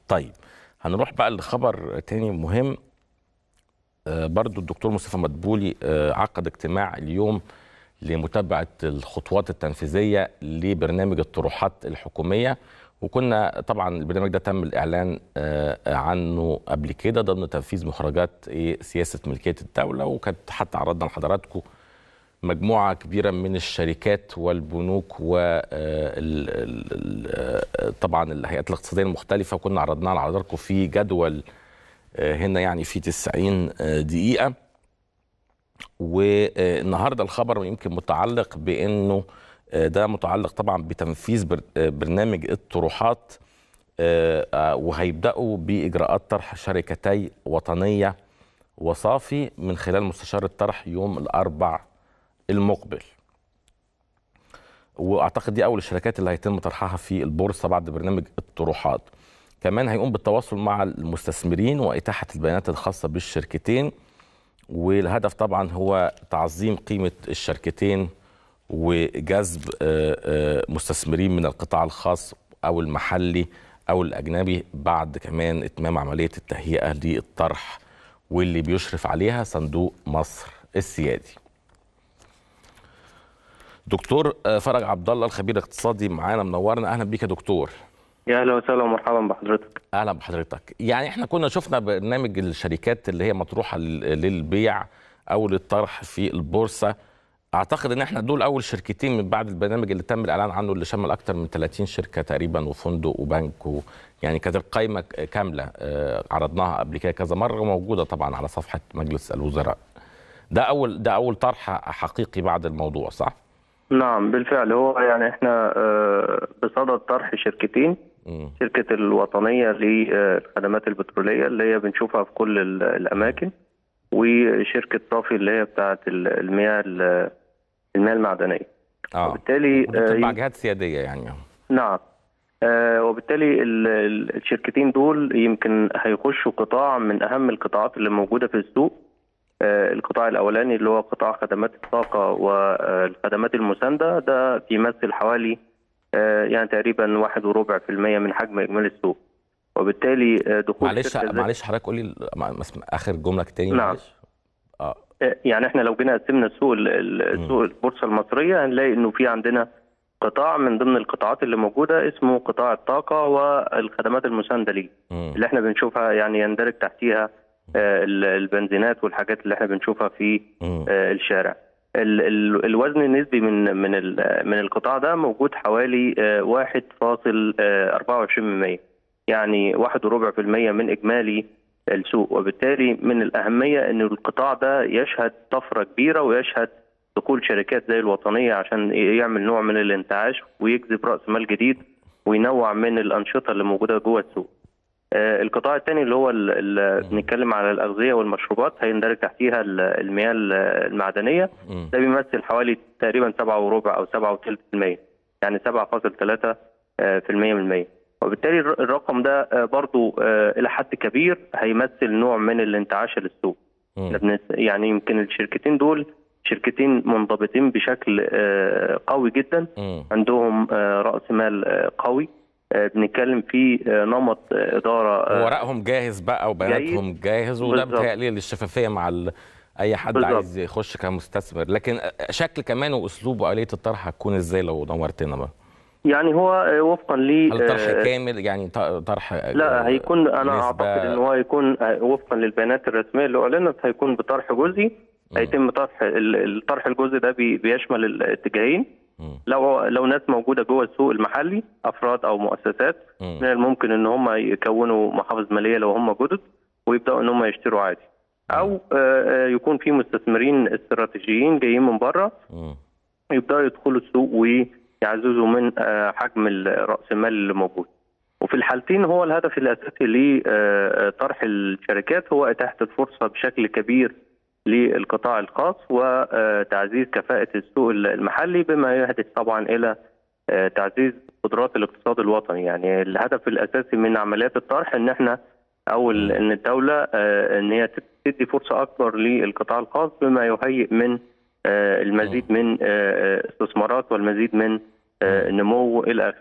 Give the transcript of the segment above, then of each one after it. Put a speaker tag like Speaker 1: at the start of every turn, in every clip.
Speaker 1: طيب هنروح بقى لخبر تاني مهم آه، برضو الدكتور مصطفى مدبولي آه، عقد اجتماع اليوم لمتابعة الخطوات التنفيذية لبرنامج الطروحات الحكومية وكنا طبعا البرنامج ده تم الإعلان آه، عنه قبل كده ضمن تنفيذ مخرجات إيه، سياسة ملكية الدولة وكانت حتى عرضنا لحضراتكم مجموعة كبيرة من الشركات والبنوك و طبعا الهيئات الاقتصادية المختلفة وكنا عرضناها لحضراتكم في جدول آه، هنا يعني في 90 آه، دقيقة والنهارده الخبر يمكن متعلق بانه آه، ده متعلق طبعا بتنفيذ بر- آه، برنامج الطروحات آه، آه، وهيبداوا باجراءات طرح شركتي وطنيه وصافي من خلال مستشار الطرح يوم الاربع المقبل واعتقد دي اول الشركات اللي هيتم طرحها في البورصه بعد برنامج الطروحات كمان هيقوم بالتواصل مع المستثمرين واتاحه البيانات الخاصه بالشركتين والهدف طبعا هو تعظيم قيمه الشركتين وجذب آه، آه، مستثمرين من القطاع الخاص او المحلي او الاجنبي بعد كمان اتمام عمليه التهيئه للطرح واللي بيشرف عليها صندوق مصر السيادي. دكتور آه، فرج عبد الله الخبير الاقتصادي معانا منورنا اهلا بيك يا دكتور.
Speaker 2: يا اهلا وسهلا ومرحبا بحضرتك
Speaker 1: اهلا بحضرتك يعني احنا كنا شفنا برنامج الشركات اللي هي مطروحه لل- للبيع او للطرح في البورصه اعتقد ان احنا دول اول شركتين من بعد البرنامج اللي تم الاعلان عنه اللي شمل اكثر من 30 شركه تقريبا وفندق وبنك و يعني كانت القائمه ك- كامله آه، عرضناها قبل كده كذا مره وموجوده طبعا على صفحه مجلس الوزراء ده اول ده اول طرح حقيقي بعد الموضوع صح؟
Speaker 2: نعم بالفعل هو يعني احنا آه، بصدد طرح شركتين
Speaker 1: مم.
Speaker 2: شركة الوطنية للخدمات البترولية اللي هي بنشوفها في كل ال- الأماكن وشركة صافي اللي هي بتاعة ال- المياه ال- المياه المعدنية
Speaker 1: اه
Speaker 2: وبالتالي
Speaker 1: ودي بتبع
Speaker 2: آه،
Speaker 1: جهات سياديه يعني
Speaker 2: نعم آه، وبالتالي ال- ال- الشركتين دول يمكن هيخشوا قطاع من أهم القطاعات اللي موجودة في السوق آه، القطاع الأولاني اللي هو قطاع خدمات الطاقة والخدمات المساندة ده بيمثل حوالي آه، يعني تقريبا واحد وربع في المية من حجم إجمالي السوق وبالتالي آه، دخول
Speaker 1: معلش
Speaker 2: شركة زي-
Speaker 1: معلش حضرتك قولي ال- ما- ما اسم- اخر جمله تاني
Speaker 2: نعم.
Speaker 1: معلش اه
Speaker 2: آه، يعني احنا لو جينا قسمنا السوق ال- ال- السوق البورصه المصريه هنلاقي انه في عندنا قطاع من ضمن القطاعات اللي موجوده اسمه قطاع الطاقه والخدمات المسانده ليه
Speaker 1: مم.
Speaker 2: اللي احنا بنشوفها يعني يندرج تحتيها آه، ال- البنزينات والحاجات اللي احنا بنشوفها في
Speaker 1: مم.
Speaker 2: آه، الشارع ال- ال- الوزن النسبي من من ال- من القطاع ده موجود حوالي آه، 1.24% يعني واحد وربع في المية من إجمالي السوق وبالتالي من الأهمية أن القطاع ده يشهد طفرة كبيرة ويشهد دخول شركات زي الوطنية عشان يعمل نوع من الانتعاش ويجذب رأس مال جديد وينوع من الأنشطة اللي موجودة جوه السوق آه، القطاع الثاني اللي هو ال- ال- بنتكلم على الأغذية والمشروبات هيندرج تحتيها ال- المياه ال- المعدنية
Speaker 1: مم.
Speaker 2: ده بيمثل حوالي تقريبا سبعة وربع أو سبعة وثلث في المية يعني سبعة فاصل ثلاثة في المية من المية وبالتالي الر- الرقم ده آه، برضو آه، إلى حد كبير هيمثل نوع من الانتعاش للسوق
Speaker 1: مم.
Speaker 2: إحنا بنس- يعني يمكن الشركتين دول شركتين منضبطين بشكل آه، قوي جدا
Speaker 1: مم.
Speaker 2: عندهم آه، رأس مال آه، قوي آه، بنتكلم في آه، نمط آه، إدارة آه،
Speaker 1: ورقهم جاهز بقى وبياناتهم جاهز وده
Speaker 2: بالظبط.
Speaker 1: بيتهيألي للشفافيه مع ال... اي حد
Speaker 2: بالظبط.
Speaker 1: عايز يخش كمستثمر لكن شكل كمان واسلوب واليه الطرح هتكون ازاي لو نورتنا بقى
Speaker 2: يعني هو آه، وفقا ل
Speaker 1: هل طرح
Speaker 2: آه،
Speaker 1: كامل يعني ط- طرح
Speaker 2: لا هيكون انا
Speaker 1: نسبة-
Speaker 2: اعتقد ان هو هيكون وفقا للبيانات الرسميه اللي اعلنت هيكون بطرح جزئي هيتم طرح ال- الطرح الجزئي ده بي- بيشمل الاتجاهين
Speaker 1: مم.
Speaker 2: لو لو ناس موجوده جوه السوق المحلي افراد او مؤسسات
Speaker 1: مم.
Speaker 2: من الممكن ان هم يكونوا محافظ ماليه لو هم جدد ويبداوا ان هم يشتروا عادي او آه، آه، يكون في مستثمرين استراتيجيين جايين من بره
Speaker 1: مم.
Speaker 2: يبداوا يدخلوا السوق ويعززوا من آه، حجم ال- راس المال اللي موجود. وفي الحالتين هو الهدف الاساسي لطرح الشركات هو اتاحه الفرصه بشكل كبير للقطاع الخاص وتعزيز كفاءه السوق المحلي بما يهدف طبعا الى آه، تعزيز قدرات الاقتصاد الوطني يعني الهدف الاساسي من عمليات الطرح ان احنا او ال- ان الدوله آه، ان هي تدي فرصه اكبر للقطاع الخاص بما يهيئ من آه، المزيد من آه، آه، استثمارات والمزيد من آه، نمو الى اخره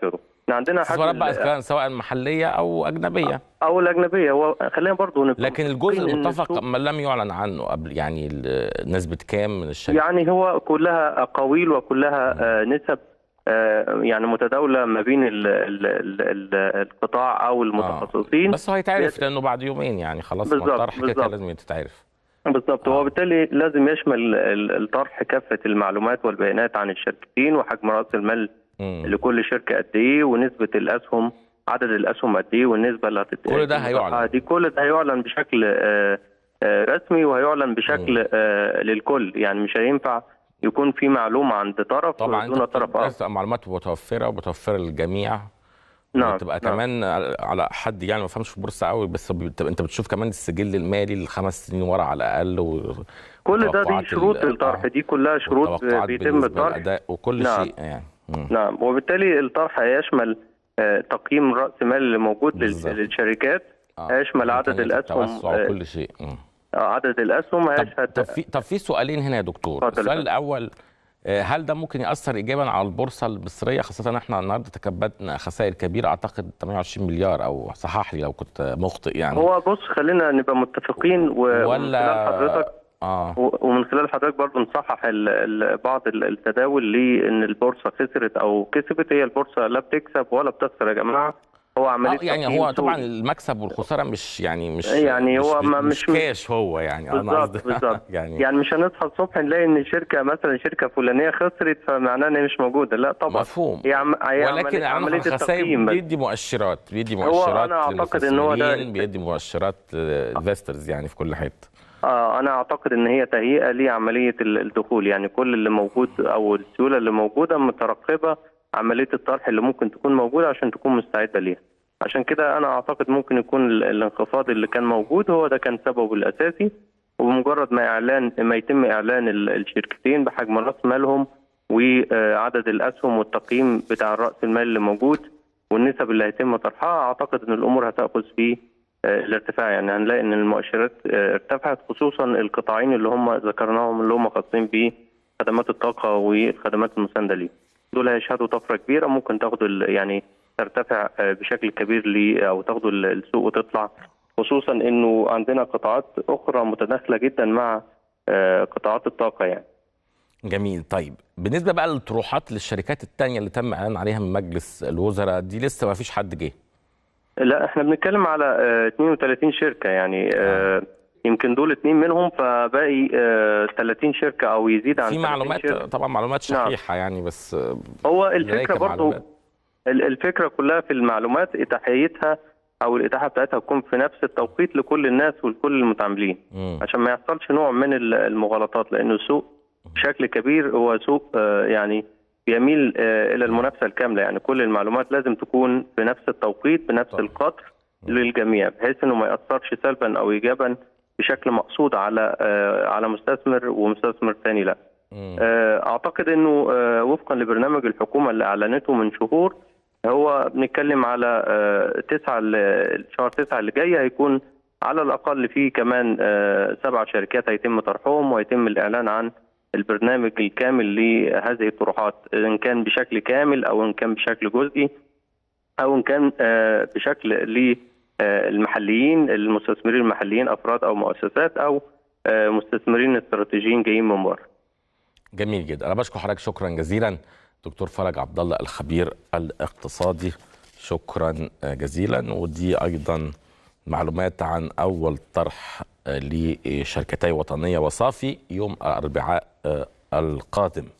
Speaker 2: احنا عندنا
Speaker 1: استثمارات
Speaker 2: حجم
Speaker 1: بقى
Speaker 2: ال-
Speaker 1: كان سواء محليه او اجنبيه
Speaker 2: او الاجنبيه هو خلينا برضو نبقى
Speaker 1: لكن الجزء
Speaker 2: متفقين إن
Speaker 1: المتفق
Speaker 2: السوق-
Speaker 1: ما لم يعلن عنه قبل يعني ال- نسبه كام من الشركات
Speaker 2: يعني هو كلها اقاويل وكلها آه، نسب آه، يعني متداوله ما بين ال ال ال ال القطاع او المتخصصين
Speaker 1: بس هو هيتعرف لانه بعد يومين يعني خلاص
Speaker 2: بالظبط،
Speaker 1: ما الطرح كده كده
Speaker 2: بالظبط.
Speaker 1: لازم تتعرف
Speaker 2: بالضبط
Speaker 1: آه.
Speaker 2: وبالتالي لازم يشمل ال- الطرح كافه المعلومات والبيانات عن الشركتين وحجم راس المال
Speaker 1: مم.
Speaker 2: لكل شركه قد ايه ونسبه الاسهم عدد الاسهم قد ايه والنسبه اللي هتت...
Speaker 1: كل ده هيعلن.
Speaker 2: دي كل ده هيعلن بشكل آه، آه، رسمي وهيعلن بشكل آه، للكل يعني مش هينفع يكون في معلومه عند طرف
Speaker 1: طبعا
Speaker 2: دون
Speaker 1: انت
Speaker 2: طرف اخر
Speaker 1: بتبقى معلومات متوفره ومتوفره للجميع
Speaker 2: نعم
Speaker 1: بتبقى
Speaker 2: نعم.
Speaker 1: كمان على حد يعني ما فهمش في البورصه قوي بس بتبقى انت بتشوف كمان السجل المالي الخمس سنين ورا على الاقل و...
Speaker 2: كل ده
Speaker 1: وتوقعات
Speaker 2: دي شروط
Speaker 1: ال-
Speaker 2: الطرح
Speaker 1: آه.
Speaker 2: دي كلها شروط
Speaker 1: والتوقعات
Speaker 2: بيتم
Speaker 1: بالنسبة
Speaker 2: الطرح
Speaker 1: للأداء وكل
Speaker 2: نعم.
Speaker 1: شيء يعني مم.
Speaker 2: نعم وبالتالي الطرح هيشمل آه، تقييم راس المال اللي موجود لل-
Speaker 1: بالظبط.
Speaker 2: للشركات
Speaker 1: آه.
Speaker 2: هيشمل عدد
Speaker 1: إمكانية
Speaker 2: الاسهم
Speaker 1: التوسع
Speaker 2: آه،
Speaker 1: وكل شيء مم.
Speaker 2: آه، عدد الاسهم
Speaker 1: طب
Speaker 2: هيشهد
Speaker 1: طب في طب في سؤالين هنا يا دكتور
Speaker 2: اتفضل يا
Speaker 1: السؤال
Speaker 2: فندم.
Speaker 1: الاول آه، هل ده ممكن ياثر ايجابا على البورصه المصريه خاصه احنا النهارده تكبدنا خسائر كبيره اعتقد 28 مليار او صحح لي لو كنت مخطئ يعني
Speaker 2: هو بص خلينا نبقى متفقين و- ومن
Speaker 1: ولا
Speaker 2: خلال حضرتك
Speaker 1: اه
Speaker 2: و- ومن خلال حضرتك برضه نصحح ال- ال- بعض ال- التداول لان البورصه خسرت او كسبت هي البورصه لا بتكسب ولا بتخسر يا جماعه هو عمليه
Speaker 1: آه يعني
Speaker 2: تقييم
Speaker 1: هو طبعا
Speaker 2: سوقي.
Speaker 1: المكسب والخساره مش يعني مش
Speaker 2: يعني
Speaker 1: مش
Speaker 2: هو ما-
Speaker 1: مش,
Speaker 2: مش-
Speaker 1: كاش هو يعني انا
Speaker 2: بالظبط
Speaker 1: قصدي
Speaker 2: بالظبط
Speaker 1: يعني,
Speaker 2: يعني مش هنصحى الصبح نلاقي ان شركه مثلا شركه فلانيه خسرت فمعناه ان هي مش موجوده لا طبعا
Speaker 1: مفهوم
Speaker 2: هي عم... هي
Speaker 1: ولكن
Speaker 2: عملية-
Speaker 1: عمليه
Speaker 2: عمليه
Speaker 1: الخسائر
Speaker 2: التقييم بس.
Speaker 1: بيدي مؤشرات بيدي
Speaker 2: هو
Speaker 1: مؤشرات
Speaker 2: أنا أعتقد إن هو ده-
Speaker 1: للمستثمرين، بيدي مؤشرات انفسترز يعني في كل حته
Speaker 2: آه انا اعتقد ان هي تهيئه لعمليه ال- الدخول يعني كل اللي موجود او السيوله اللي موجوده مترقبه عمليه الطرح اللي ممكن تكون موجوده عشان تكون مستعده ليها عشان كده انا اعتقد ممكن يكون ال- الانخفاض اللي كان موجود هو ده كان سببه الاساسي وبمجرد ما اعلان ما يتم اعلان ال- الشركتين بحجم راس مالهم وعدد الاسهم والتقييم بتاع راس المال اللي موجود والنسب اللي هيتم طرحها اعتقد ان الامور هتاخذ في آه، الارتفاع يعني هنلاقي ان المؤشرات آه، ارتفعت خصوصا القطاعين اللي هم ذكرناهم اللي هم خاصين بخدمات الطاقه والخدمات المسانده ليه دول هيشهدوا طفره كبيره ممكن تاخدوا ال- يعني ترتفع آه، بشكل كبير ليه او تاخدوا ال- السوق وتطلع خصوصا انه عندنا قطاعات اخرى متداخله جدا مع آه، قطاعات الطاقه يعني
Speaker 1: جميل طيب بالنسبه بقى للطروحات للشركات التانية اللي تم اعلان عليها من مجلس الوزراء دي لسه ما فيش حد جه
Speaker 2: لا احنا بنتكلم على آه، 32 شركه يعني آه، يمكن دول اتنين منهم فباقي آه، 30 شركه او يزيد عن
Speaker 1: في
Speaker 2: 30
Speaker 1: معلومات
Speaker 2: شركة.
Speaker 1: طبعا معلومات
Speaker 2: نعم.
Speaker 1: شحيحه يعني بس آه،
Speaker 2: هو
Speaker 1: لديك
Speaker 2: الفكره برضو
Speaker 1: معلومات.
Speaker 2: ال- الفكره كلها في المعلومات اتاحيتها او الاتاحه بتاعتها تكون في نفس التوقيت لكل الناس ولكل المتعاملين
Speaker 1: مم.
Speaker 2: عشان ما يحصلش نوع من ال- المغالطات لانه السوق بشكل كبير هو سوق آه، يعني بيميل آه، الى المنافسه الكامله يعني كل المعلومات لازم تكون في نفس التوقيت بنفس
Speaker 1: طبعا.
Speaker 2: القدر للجميع بحيث انه ما ياثرش سلبا او ايجابا بشكل مقصود على آه، على مستثمر ومستثمر ثاني لا
Speaker 1: مم.
Speaker 2: آه، اعتقد انه آه، وفقا لبرنامج الحكومه اللي اعلنته من شهور هو بنتكلم على آه، تسعة ال- شهر تسعة اللي جاي هيكون على الاقل في كمان آه، سبع شركات هيتم طرحهم ويتم الاعلان عن البرنامج الكامل لهذه الطروحات ان كان بشكل كامل او ان كان بشكل جزئي او ان كان آه، بشكل للمحليين المستثمرين المحليين افراد او مؤسسات او آه، مستثمرين استراتيجيين جايين من بره
Speaker 1: جميل جدا انا بشكر حضرتك شكرا جزيلا دكتور فرج عبد الله الخبير الاقتصادي شكرا جزيلا ودي ايضا معلومات عن اول طرح لشركتي وطنيه وصافي يوم الاربعاء القادم